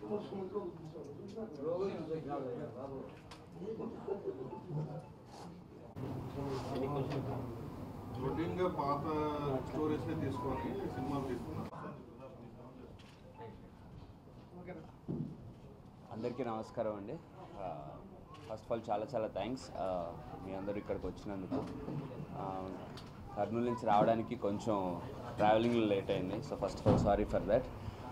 routine గా పాత stories తీసుకొని సినిమాలు తీసుకున్నారు అందరికీ నమస్కారం అండి ఫస్ట్ ఆఫ్ ఆల్ చాలా చాలా థ్యాంక్స్ మీ అందరూ ఇక్కడికి వచ్చినందుకు ఆ, కర్నూలు నుంచి రావడానికి కొంచెం ట్రావెలింగ్ లేట్ అయింది so first of all sorry for that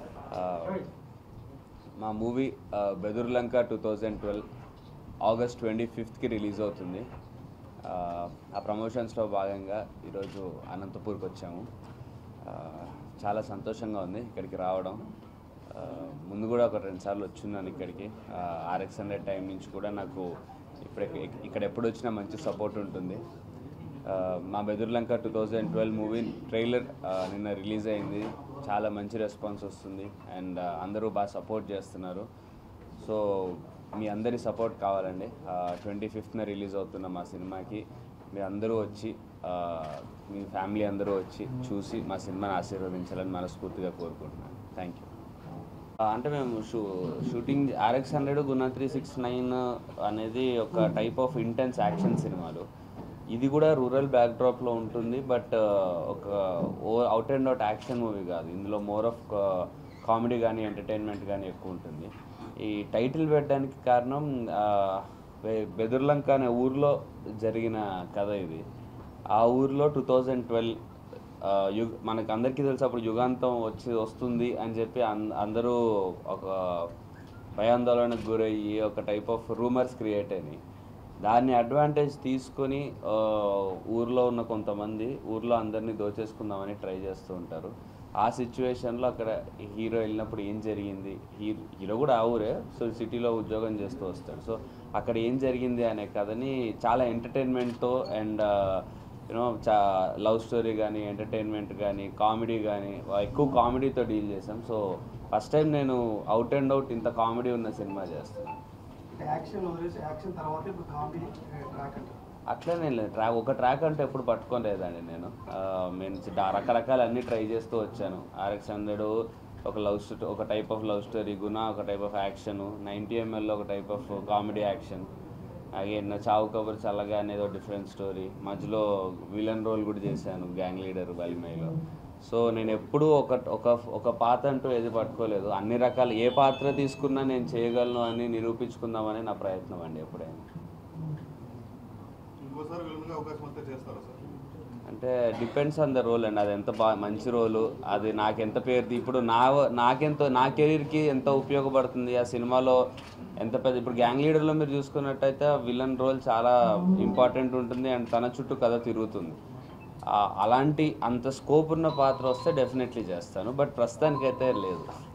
మా movie Bedurulanka two thousand twelve August twenty ఫిఫ్త్కి రిలీజ్ అవుతుంది ఆ, ఆ ప్రమోషన్స్లో భాగంగా ఈరోజు అనంతపూర్కి వచ్చాము ఆ, చాలా సంతోషంగా ఉంది ఇక్కడికి రావడం ఆ, ముందు కూడా ఒక రెండు సార్లు వచ్చున్నాను ఇక్కడికి ఆర్ఎక్స్ హండ్రెడ్ టైం నుంచి కూడా నాకు ఇప్పుడు ఇక్కడ ఎప్పుడు వచ్చినా మంచి సపోర్ట్ ఉంటుంది ఆ, మా Bedurulanka two thousand twelve movie trailer నిన్న రిలీజ్ అయింది చాలా మంచి రెస్పాన్స్ వస్తుంది అండ్ అందరూ బాగా సపోర్ట్ చేస్తున్నారు సో మీ అందరి సపోర్ట్ కావాలండి ట్వంటీ ఫిఫ్త్న రిలీజ్ అవుతున్న మా సినిమాకి మీ అందరూ వచ్చి ఆ, మీ ఫ్యామిలీ అందరూ వచ్చి చూసి మా సినిమాని ఆశీర్వదించాలని మనస్ఫూర్తిగా కోరుకుంటున్నాను థ్యాంక్ యూ అంటే మేము షూ shooting R X hundred Guna three six nine అనేది ఒక టైప్ ఆఫ్ ఇంటెన్స్ యాక్షన్ సినిమాలు ఇది కూడా రూరల్ బ్యాక్డ్రాప్లో ఉంటుంది బట్ ఒక ఓ out and out action movie కాదు ఇందులో మోర్ ఆఫ్ కామెడీ కానీ ఎంటర్టైన్మెంట్ కానీ ఎక్కువ ఉంటుంది ఈ టైటిల్ పెట్టడానికి కారణం ఆ, బె- బెదుర్లంక అనే ఊర్లో జరిగిన కథ ఇది ఆ ఊర్లో టూ థౌజండ్ ట్వెల్వ్ యుగ్ మనకు అందరికీ తెలుసు అప్పుడు యుగాంతం వచ్చి వస్తుంది అని చెప్పి అన్- అందరూ ఒక భయాందోళనకు గురయ్యి ఒక టైప్ ఆఫ్ రూమర్స్ క్రియేట్ అయినాయి దాన్ని అడ్వాంటేజ్ తీసుకొని ఆ, ఊర్లో ఉన్న కొంతమంది ఊర్లో అందరినీ దోచేసుకుందామని ట్రై చేస్తూ ఉంటారు ఆ సిచ్యువేషన్లో అక్కడ హీరో వెళ్ళినప్పుడు ఏం జరిగింది హీరో హీరో కూడా ఆ ఊరే సో సిటీలో ఉద్యోగం చేస్తూ వస్తాడు సో అక్కడ ఏం జరిగింది అనే కథని చాలా ఎంటర్టైన్మెంట్తో అండ్ యూనో చా లవ్ స్టోరీ కానీ ఎంటర్టైన్మెంట్ కానీ కామెడీ కానీ ఎక్కువ కామెడీతో డీల్ చేసాం సో ఫస్ట్ టైం నేను అవుట్ అండ్ అవుట్ ఇంత కామెడీ ఉన్న సినిమా చేస్తున్నాను అంటే యాక్షన్ వదిలేసి యాక్షన్ తర్వాత ఇప్పుడు కామెడీ ట్రాక్ అంటే అట్లనే లేదు ట్రాక్ ఒక ట్రాక్ అంటే ఎప్పుడు పట్టుకోలేదండి నేను ఆ, నేను చి- రకరకాల అన్ని ట్రై చేస్తూ వచ్చాను ఆర్ఎక్స్ హండ్రెడ్ ఒక లవ్ స్టోరీ ఒక type of love story Guna ఒక టైప్ ఆఫ్ యాక్షన్ నైంటీ ఎంఎల్లో ఒక type of comedy action again Chaavu Kaburu Challaga అనేది ఒక డిఫరెంట్ స్టోరీ మధ్యలో విలన్ రోల్ కూడా చేశాను గ్యాంగ్ లీడర్ బలిమైలో సో నేను ఎప్పుడూ ఒక ఒక ఒక పాత్ర అంటూ ఏది పట్టుకోలేదు అన్ని రకాల ఏ పాత్ర తీసుకున్నా నేను చేయగలను అని నిరూపించుకుందామని నా ప్రయత్నం అండి ఎప్పుడైనా ఇంకోసారి విలన్ గా అవకాశం వస్తే చేస్తారా సార్ అంటే డిపెండ్స్ ఆన్ ద రోల్ అండి అది ఎంత బాగా మంచి రోలు అది నాకు ఎంత పేరు ఇప్పుడు నా నాకెంత నా కెరీర్కి ఎంత ఉపయోగపడుతుంది ఆ సినిమాలో ఎంత పెద్ద ఇప్పుడు గ్యాంగ్ లీడర్లో మీరు చూసుకున్నట్టయితే విలన్ రోల్ చాలా ఇంపార్టెంట్ ఉంటుంది అండ్ తన చుట్టూ కథ తిరుగుతుంది ఆ, అలాంటి అంత స్కోప్ ఉన్న పాత్ర వస్తే డెఫినెట్లీ చేస్తాను బట్ ప్రస్తుతానికైతే లేదు